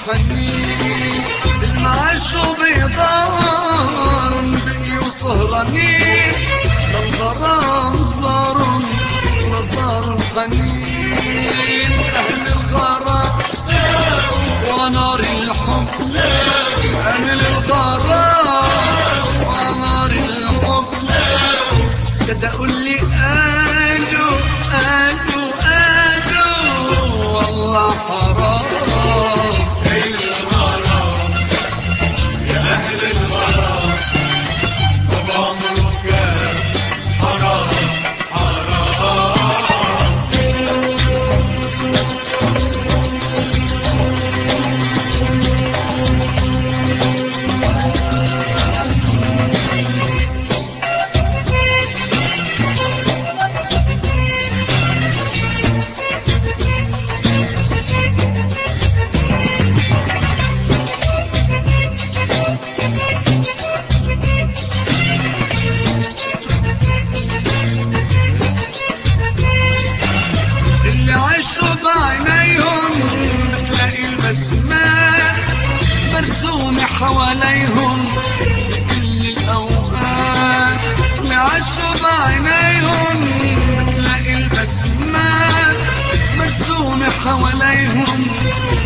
الحنين المعاش بيضان بقي وسهرانين للغرام زار نظر حنين أهل الغرام ونار الحب أهل الغرام ونار الحب صدقوا اللي قالوا قالوا قالوا والله حرام يا أهل الغرام طول عمره كان حرام حرام اللي عاشوا بعينيهم بتلاقي البسمات مرسومة حواليهم بكل الأوقات اللي عاشوا بعينيهم بتلاقي البسمات مرسومة حواليهم